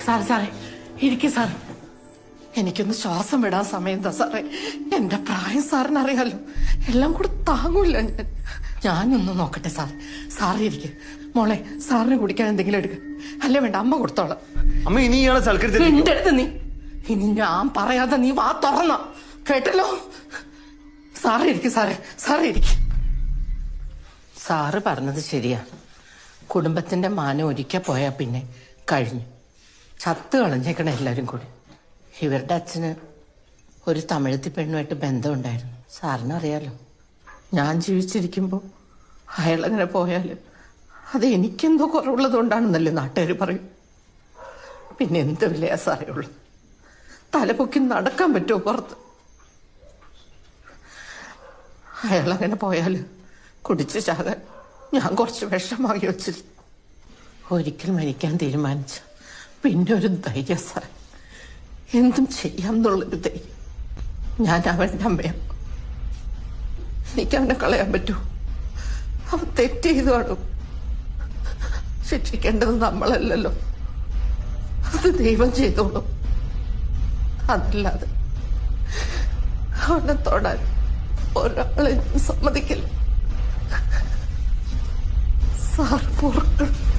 സാറേ സാറേ ഇരിക്കും സാറേ എനിക്കൊന്ന് ശ്വാസം വിടാൻ സമയം എന്താ സാറേ എന്റെ പ്രായം സാറിന് അറിയാലോ എല്ലാം കൂടെ താങ്ങൂല ഞാൻ ഞാനൊന്ന് നോക്കട്ടെ സാർ സാറ് ഇരിക്കെ മോളെ സാറിന് കുടിക്കാൻ എന്തെങ്കിലും എടുക്ക അല്ലേ വേണ്ട അമ്മ കൊടുത്തോളാം അമ്മ ഇനി ഇയാളെ സൽക്കരിച്ച് എന്റെ അടുത്ത് നീ ഇനി ഞാൻ പറയാതെ നീ വാ തുറന്ന കേട്ടല്ലോ സാറേ ഇരിക്കും സാറേ സാറേ ഇരിക്കും സാറ് പറഞ്ഞത് ശരിയാ കുടുംബത്തിന്റെ മാനം ഒരിക്കൽ പോയാ പിന്നെ കഴിഞ്ഞു ചത്ത് കളഞ്ഞേക്കണ എല്ലാരും കൂടി ഇവരുടെ അച്ഛന് ഒരു തമിഴത്തി പെണ്ണുമായിട്ട് ബന്ധമുണ്ടായിരുന്നു സാറിന് അറിയാലോ ഞാൻ ജീവിച്ചിരിക്കുമ്പോൾ അയാളങ്ങനെ പോയാല് അത് എനിക്കെന്തോ കുറവുള്ളത് കൊണ്ടാണെന്നല്ലേ നാട്ടുകാർ പറയും പിന്നെ എന്ത് വിലയാ സാറേ ഉള്ളു തലപൊക്കി നടക്കാൻ പറ്റുമോ പുറത്ത് അയാളങ്ങനെ പോയാല് കുടിച്ച് ചാകാൻ ഞാൻ കുറച്ച് വിഷം വാങ്ങി വെച്ചില്ല ഒരിക്കൽ മരിക്കാൻ തീരുമാനിച്ച പിന്നെ ഒരു ധൈര്യം സാർ എന്തും ചെയ്യാം എന്നുള്ളൊരു ധൈര്യം ഞാൻ അവന്റെ അമ്മയാണ് എനിക്ക് അവനെ കളയാൻ പറ്റൂ അവൻ തെറ്റ് ചെയ്തു കാണും ശിക്ഷിക്കേണ്ടത് നമ്മളല്ലല്ലോ അത് ദൈവം ചെയ്തോളും അതല്ലാതെ അവനെ തൊടാൻ ഒരാളെ ഞാൻ സമ്മതിക്കില്ല സാർ പൊറുക്കണം